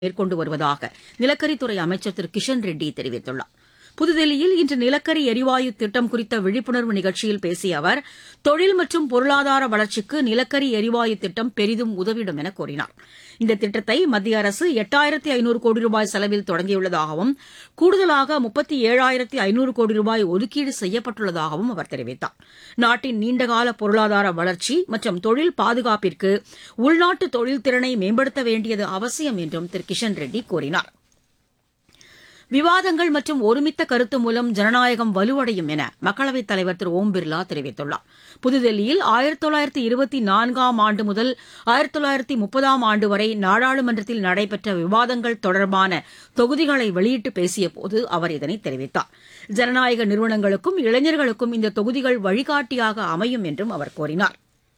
மேற்கொண்டு வருவதாக நிலக்கரித்துறை அமைச்சர் திரு கிஷன் ரெட்டி தெரிவித்துள்ளார் புதுதில்லியில் இன்று நிலக்கரி எரிவாயு திட்டம் குறித்த விழிப்புணர்வு நிகழ்ச்சியில் பேசிய அவர் தொழில் மற்றும் பொருளாதார வளர்ச்சிக்கு நிலக்கரி எரிவாயு திட்டம் பெரிதும் உதவிடும் என கூறினார் இந்த திட்டத்தை மத்திய அரசு எட்டாயிரத்து ஐநூறு கோடி ரூபாய் செலவில் தொடங்கியுள்ளதாகவும் கூடுதலாக முப்பத்தி ஏழாயிரத்து ஐநூறு கோடி ரூபாய் ஒதுக்கீடு செய்யப்பட்டுள்ளதாகவும் அவர் தெரிவித்தார் நாட்டின் நீண்டகால பொருளாதார வளர்ச்சி மற்றும் தொழில் பாதுகாப்பிற்கு உள்நாட்டு தொழில் திறனை மேம்படுத்த வேண்டியது அவசியம் என்றும் திரு கிஷன் ரெட்டி கூறினார் விவாதங்கள் மற்றும் ஒருமித்த கருத்து மூலம் ஜனநாயகம் வலுவடையும் என மக்களவைத் தலைவர் திரு ஓம் பிர்லா தெரிவித்துள்ளார் புதுதில்லியில் ஆயிரத்தி தொள்ளாயிரத்தி இருபத்தி நான்காம் ஆண்டு முதல் ஆயிரத்தி தொள்ளாயிரத்தி முப்பதாம் ஆண்டு வரை நாடாளுமன்றத்தில் நடைபெற்ற விவாதங்கள் தொடர்பான தொகுதிகளை வெளியிட்டு பேசியபோது அவர் இதனை தெரிவித்தார் ஜனநாயக நிறுவனங்களுக்கும் இளைஞர்களுக்கும் இந்த தொகுதிகள் வழிகாட்டியாக அமையும் என்றும் அவர் கூறினார்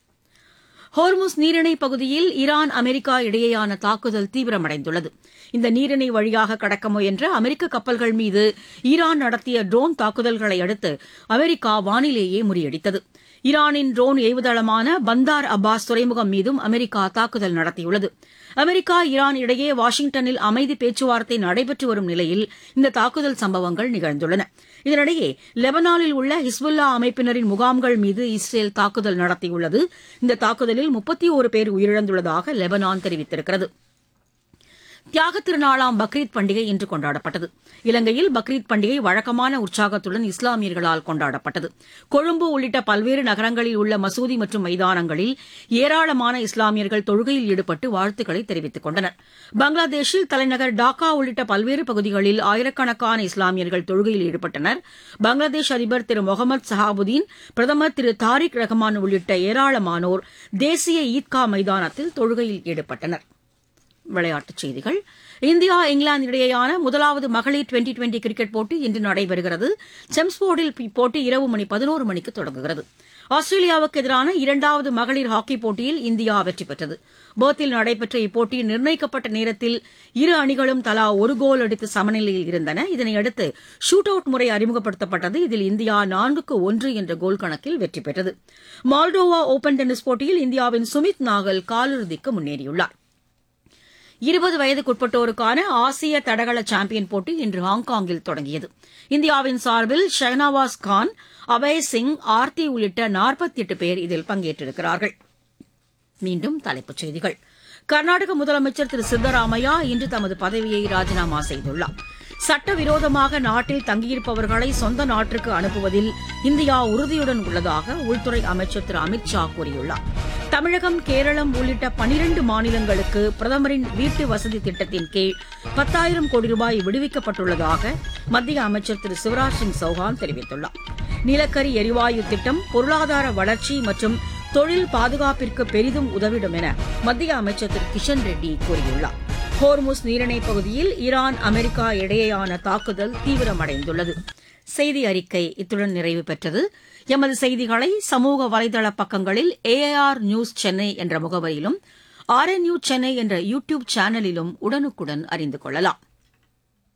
ஹோர்முஸ் நீரிணை பகுதியில் ஈரான் அமெரிக்கா இடையேயான தாக்குதல் தீவிரமடைந்துள்ளது இந்த நீரிணை வழியாக கடக்க முயன்ற அமெரிக்க கப்பல்கள் மீது ஈரான் நடத்திய ட்ரோன் தாக்குதல்களை அடுத்து அமெரிக்கா வானிலேயே முறியடித்தது ஈரானின் ட்ரோன் ஏவுதளமான பந்தார் அப்பாஸ் துறைமுகம் மீதும் அமெரிக்கா தாக்குதல் நடத்தியுள்ளது அமெரிக்கா ஈரான் இடையே வாஷிங்டனில் அமைதி பேச்சுவார்த்தை நடைபெற்று வரும் நிலையில் இந்த தாக்குதல் சம்பவங்கள் நிகழ்ந்துள்ளன இதனிடையே லெபனானில் உள்ள ஹிஸ்புல்லா அமைப்பினரின் முகாம்கள் மீது இஸ்ரேல் தாக்குதல் நடத்தியுள்ளது இந்த தாக்குதலில் முப்பத்தி ஒரு பேர் உயிரிழந்துள்ளதாக லெபனான் தெரிவித்திருக்கிறது தியாகத் திருநாளாம் பக்ரீத் பண்டிகை இன்று கொண்டாடப்பட்டது இலங்கையில் பக்ரீத் பண்டிகை வழக்கமான உற்சாகத்துடன் இஸ்லாமியர்களால் கொண்டாடப்பட்டது கொழும்பு உள்ளிட்ட பல்வேறு நகரங்களில் உள்ள மசூதி மற்றும் மைதானங்களில் ஏராளமான இஸ்லாமியர்கள் தொழுகையில் ஈடுபட்டு வாழ்த்துக்களை தெரிவித்துக் கொண்டனர் பங்களாதேஷில் தலைநகர் டாக்கா உள்ளிட்ட பல்வேறு பகுதிகளில் ஆயிரக்கணக்கான இஸ்லாமியர்கள் தொழுகையில் ஈடுபட்டனர் பங்களாதேஷ் அதிபர் திரு முகமது சஹாபுதீன் பிரதமர் திரு தாரிக் ரஹ்மான் உள்ளிட்ட ஏராளமானோர் தேசிய ஈத்கா மைதானத்தில் தொழுகையில் ஈடுபட்டனர் விளையாட்டுச் செய்திகள் இந்தியா இங்கிலாந்து இடையேயான முதலாவது மகளிர் டுவெண்டி டுவெண்டி கிரிக்கெட் போட்டி இன்று நடைபெறுகிறது செம்ஸ்போர்டில் இப்போட்டி இரவு மணி பதினோரு மணிக்கு தொடங்குகிறது ஆஸ்திரேலியாவுக்கு எதிரான இரண்டாவது மகளிர் ஹாக்கி போட்டியில் இந்தியா வெற்றி பெற்றது பேர்த்தில் நடைபெற்ற இப்போட்டி நிர்ணயிக்கப்பட்ட நேரத்தில் இரு அணிகளும் தலா ஒரு கோல் அடித்து சமநிலையில் இருந்தன இதனையடுத்து ஷூட் அவுட் முறை அறிமுகப்படுத்தப்பட்டது இதில் இந்தியா நான்குக்கு ஒன்று என்ற கோல் கணக்கில் வெற்றி பெற்றது மால்டோவா ஓபன் டென்னிஸ் போட்டியில் இந்தியாவின் சுமித் நாகல் காலிறுதிக்கு முன்னேறியுள்ளார் இருபது வயதுக்குட்பட்டோருக்கான ஆசிய தடகள சாம்பியன் போட்டி இன்று ஹாங்காங்கில் தொடங்கியது இந்தியாவின் சார்பில் ஷெஹ்னவாஸ் கான் அபய் சிங் ஆர்த்தி உள்ளிட்ட நாற்பத்தி எட்டு பேர் இதில் பங்கேற்றிருக்கிறார்கள் மீண்டும் தலைப்புச் செய்திகள் கர்நாடக முதலமைச்சர் திரு சித்தராமையா இன்று தமது பதவியை ராஜினாமா செய்துள்ளார் சட்டவிரோதமாக நாட்டில் தங்கியிருப்பவர்களை சொந்த நாட்டிற்கு அனுப்புவதில் இந்தியா உறுதியுடன் உள்ளதாக உள்துறை அமைச்சர் திரு அமித் ஷா கூறியுள்ளார் தமிழகம் கேரளம் உள்ளிட்ட பனிரண்டு மாநிலங்களுக்கு பிரதமரின் வீட்டு வசதி திட்டத்தின் கீழ் பத்தாயிரம் கோடி ரூபாய் விடுவிக்கப்பட்டுள்ளதாக மத்திய அமைச்சர் திரு சிவராஜ் சிங் சௌஹான் தெரிவித்துள்ளார் நிலக்கரி எரிவாயு திட்டம் பொருளாதார வளர்ச்சி மற்றும் தொழில் பாதுகாப்பிற்கு பெரிதும் உதவிடும் என மத்திய அமைச்சர் திரு கிஷன் ரெட்டி கூறியுள்ளார் ஹோர்முஸ் நீரிணை பகுதியில் ஈரான் அமெரிக்கா இடையேயான தாக்குதல் தீவிரமடைந்துள்ளது செய்தி அறிக்கை இத்துடன் நிறைவு பெற்றது எமது செய்திகளை சமூக வலைதள பக்கங்களில் ஏஐஆர் நியூஸ் சென்னை என்ற முகவரியிலும் ஆர்என்யூ சென்னை என்ற யூ டியூப் சேனலிலும் உடனுக்குடன் அறிந்து கொள்ளலாம்